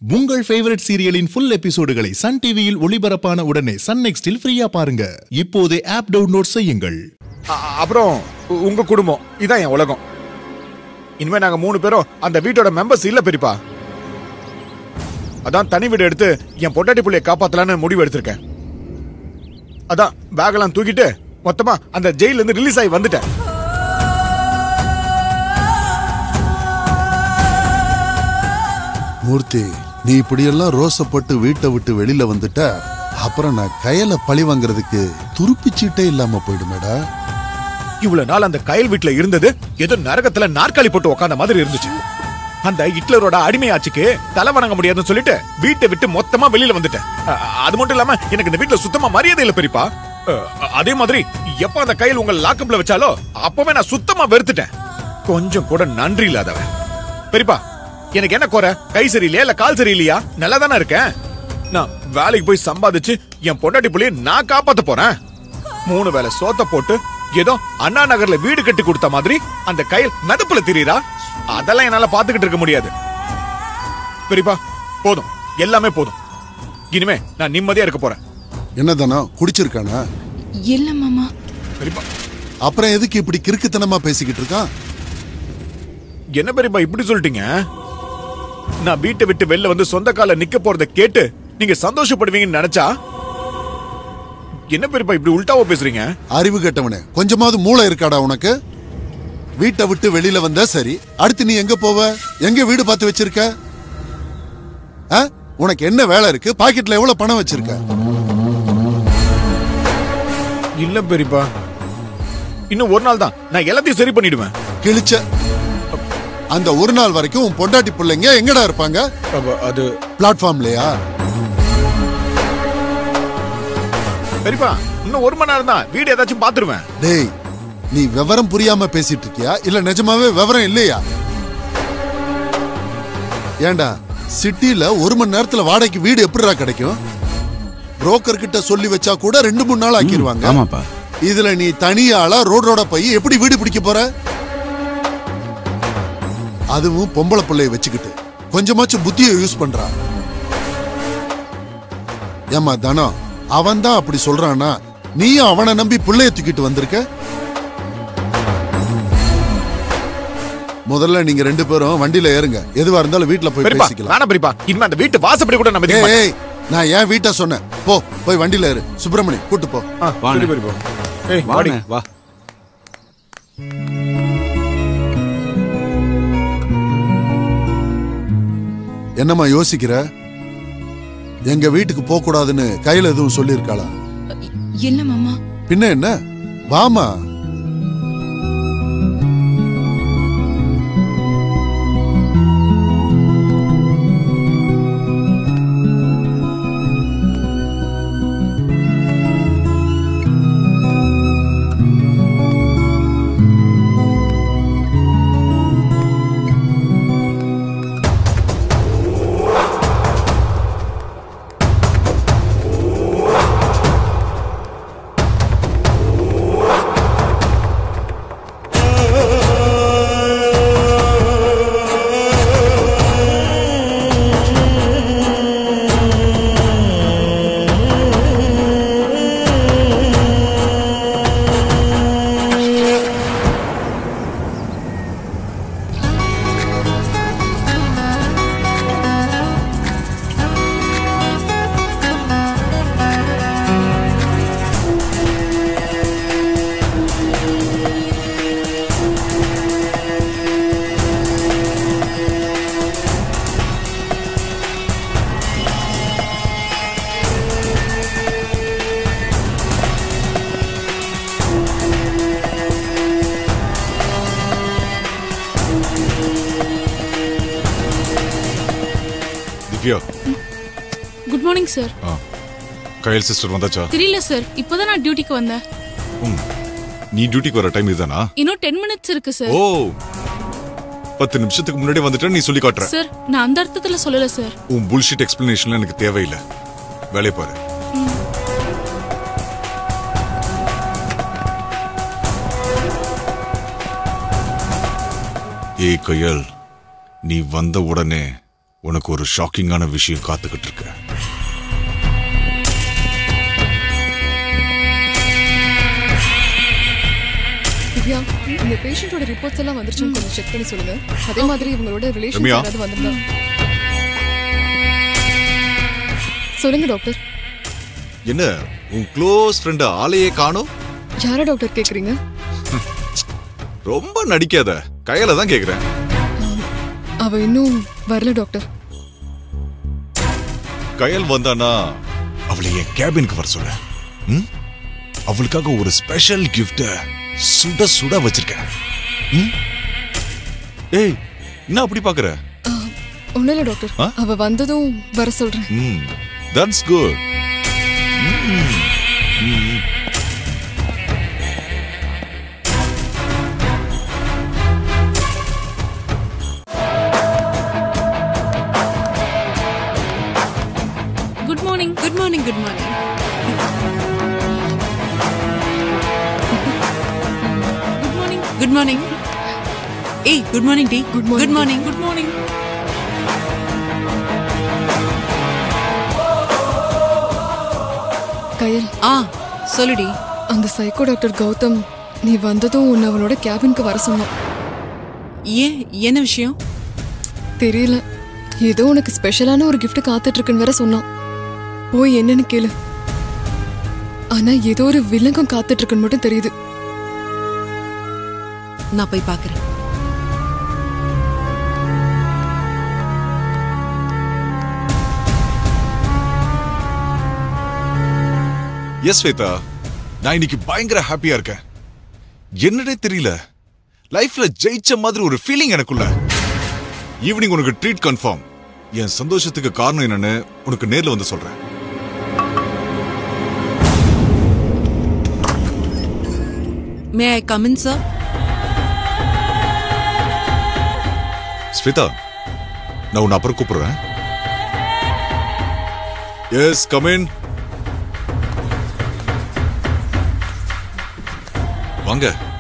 உங்கள் ஃபேவரட் சீரியலின் ஃபுல் எபிசோடுகளை சன் டிவியில் ஒளிபரப்பான உடனே சன் நெக்ஸ்டில் ஃப்ரீயா பாருங்க இப்போதே ஆப் டவுன்லோட் செய்யுங்கள் அ- அப்புறம் உ- உங்க குடும்பம் இதான் என் உலகம் இனிமே நாங்க மூணு பேரும் அந்த வீட்டோட மெம்பர்ஸ் இல்ல பெரியப்பா அதான் தனி வீடு எடுத்து என் பொட்டாட்டி புள்ளைய காப்பாத்தலான்னு முடிவு எடுத்திருக்கேன் அதான் பேக்கெல்லாம் தூக்கிட்டு மொத்தமா அந்த ஜெயில இருந்து ரிலீஸ் ஆகி வந்துட்டேன் மூர்த்தி நீ இப்படியெல்லாம் ரோசப்பட்டு வீட்டை விட்டு வெளியில வந்துட்ட அப்புறம் நான் கையில பழி வாங்குறதுக்கு துருப்பிச்சீட்டே இல்லாம போயிடுமேடா இவ்வளவு நாள் அந்த கயல் வீட்டுல இருந்தது ஏதோ நரகத்துல நாற்காலி போட்டு உட்கார்ந்த மாதிரி இருந்துச்சு அந்த ஹிட்லரோட அடிமையாச்சுக்கு தலை வணங்க முடியாதுன்னு சொல்லிட்டு வீட்டை விட்டு மொத்தமா வெளியில வந்துட்டேன் அ- அது மட்டும் இல்லாம எனக்கு இந்த வீட்டுல சுத்தமா மரியாதை இல்ல பெரியப்பா அ, அதே மாதிரி எப்ப அந்த கையில் உங்க லாக்கப்ல வச்சாலோ அப்பவே நான் சுத்தமா வெறுத்துட்டேன் கொஞ்சம் கூட நன்றி இல்லாதவன் பெரியப்பா எனக்கு என்ன குறை கை சரியில்லையா இல்ல கால் சரியில்லையா நல்லா தானே இருக்கேன் நான் வேலைக்கு போய் சம்பாதிச்சு என் பொண்டாட்டி புள்ளைய நான் காப்பாத்த போறேன் மூணு வேளை சோத்த போட்டு ஏதோ அண்ணா நகர்ல வீடு கட்டி கொடுத்த மாதிரி அந்த கையில் மிதப்புல திரியறா அதெல்லாம் என்னால பாத்துக்கிட்டு இருக்க முடியாது பெரியப்பா போதும் எல்லாமே போதும் இனிமே நான் நிம்மதியா இருக்க போறேன் என்னதானா குடிச்சிருக்கானா இல்ல மாமா பெரியப்பா அப்புறம் எதுக்கு இப்படி கிறுக்குத்தனமா பேசிக்கிட்டு இருக்கான் என்ன பெரியப்பா இப்படி சொல்லிட்டீங்க நான் வீட்டை விட்டு வெளில வந்து சொந்த கால நிக்க போறத கேட்டு நீங்க சந்தோஷப்படுவீங்கன்னு நினைச்சா என்ன பெரியப்பா இப்படி உல்டாவா பேசுறீங்க அறிவு கெட்டவனே கொஞ்சமாவது மூளை இருக்காடா உனக்கு வீட்டை விட்டு வெளியில வந்தா சரி அடுத்து நீ எங்க போவ எங்க வீடு பார்த்து வச்சிருக்க ஆ? உனக்கு என்ன வேலை இருக்கு பாக்கெட்ல எவ்வளவு பணம் வச்சிருக்க இல்ல பெரியப்பா இன்னும் ஒரு நாள் தான் நான் எல்லாத்தையும் சரி பண்ணிடுவேன் கிழிச்ச அந்த ஒரு நாள் வரைக்கும் உன் பொண்டாட்டி பிள்ளைங்க எங்கடா இருப்பாங்க அப்ப அது பிளாட்ஃபார்ம்லயா பெரியப்பா இன்னும் ஒரு மணி நேரம் தான் வீடு ஏதாச்சும் பாத்துருவேன் டேய் நீ விவரம் புரியாம பேசிட்டு இருக்கியா இல்ல நிஜமாவே விவரம் இல்லையா ஏண்டா சிட்டில ஒரு மணி நேரத்துல வாடகைக்கு வீடு எப்படிடா கிடைக்கும் புரோக்கர் கிட்ட சொல்லி வச்சா கூட ரெண்டு மூணு நாள் ஆக்கிடுவாங்க ஆமாப்பா இதுல நீ தனியாளா ரோட் ரோட போய் எப்படி வீடு பிடிக்க போற அதுவும் பொம்பளை பிள்ளைய வச்சுக்கிட்டு கொஞ்சமாச்சும் புத்தியை யூஸ் பண்றா ஏமா தனம் அவன் தான் அப்படி சொல்றானா நீயும் அவனை நம்பி பிள்ளைய தூக்கிட்டு வந்திருக்க முதல்ல நீங்க ரெண்டு பேரும் வண்டியில ஏறுங்க எதுவா இருந்தாலும் வீட்ல போய் பெரியப்பா பேசிக்கலாம் வேணாம் பெரியப்பா இனிமே அந்த வீட்டு வாசப்படி கூட நம்ம மிதிக்க ஏய், மாட்டோம். ஏய் நான் ஏன் வீட்டை சொன்னேன் போ போய் வண்டியில ஏறு சுப்பிரமணி கூட்டு போ ஆ, வாண்ணே. சரி பெரியப்பா ஏய் வாடி வாண்ணே, வா என்னம்மா யோசிக்கிற எங்க வீட்டுக்கு போக கூடாதுன்னு கையில எதுவும் சொல்லியிருக்காளா இல்ல மாமா பின்ன என்ன வாமா திவ்யா குட் மார்னிங் சார் ஆ கயல் சிஸ்டர் வந்தாச்சா தெரியல சார் இப்போதான் நான் டியூட்டிக்கு வந்தேன் ம் நீ டியூட்டிக்கு வர டைம் இதுதானா இன்னும் டென் மினிட்ஸ் இருக்கு சார் ஓ பத்து நிமிஷத்துக்கு முன்னாடி வந்துட்டா நீ சொல்லி காட்டுற சார் நான் அந்த அர்த்தத்துல சொல்லல சார் உன் புல்ஷிட் எக்ஸ்பிளனேஷன்ல எனக்கு தேவையில்லை வேலையை பாரு ஏய் கயல் நீ வந்த உடனே உனக்கு ஒரு ஷாக்கிங்கான விஷயம் காத்துக்கிட்டு இருக்கு திவ்யா இந்த பேஷண்டோட ரிப்போர்ட்ஸ் எல்லாம் வந்துருச்சுன்னு கொஞ்சம் செக் பண்ணி சொல்லுங்க அதே மாதிரி இவங்களோட ரிலேஷன் ரம்யா. யாராவது வந்திருந்தா சொல்லுங்க டாக்டர் என்ன உன் க்ளோஸ் ஃப்ரெண்ட் ஆளையே காணோம் யாரா டாக்டர் கேக்குறீங்க ரொம்ப நடிக்காத கையில தான் கேக்குறேன் அவ இன்னும் வரல டாக்டர் கயல் வந்தானா அவளை என் கேபினுக்கு வர சொல்ல ம்? அவளுக்காக ஒரு ஸ்பெஷல் கிஃப்ட சுட சுட வச்சிருக்கேன் ம்? ஏய் என்ன அப்படி பாக்குற ஒண்ணும் இல்ல டாக்டர் ஆ? அவ வந்ததும் வர சொல்றேன் ம் that's good good morning good morning good morning good morning good morning ஏய் குட் மார்னிங் டி Good morning. Good morning good morning Kayal ஆ சொல்லுடி அந்த சைக்கோ டாக்டர் கௌதம் நீ வந்ததும் உன்னை அவனோட கேபினுக்கு வர சொன்னான் ஏன் என்ன விஷயம் தெரியல ஏதோ உனக்கு ஸ்பெஷலான ஒரு gift காத்துட்டு இருக்குன்னு வேற சொன்னான் போய் என்னன்னு கேளு ஆனா ஏதோ ஒரு வில்லங்கம் காத்துட்டு இருக்குன்னு மட்டும் தெரியுது நான் போய் பார்க்கறேன் எஸ் ஸ்வேதா நான் இன்னைக்கு பயங்கர ஹாப்பியா இருக்கேன் என்னடே தெரியல லைஃப்ல ஜெயிச்ச மாதிரி ஒரு ஃபீலிங் எனக்குள்ள ஈவினிங் உனக்கு ட்ரீட் கன்ஃபார்ம் என் சந்தோஷத்துக்கு காரணம் என்னன்னு உனக்கு நேர்ல வந்து சொல்றேன் may I come in sir Swetha நான் உன்னை அப்புறம் கூப்பிடுறேன் எஸ் கமின் வாங்க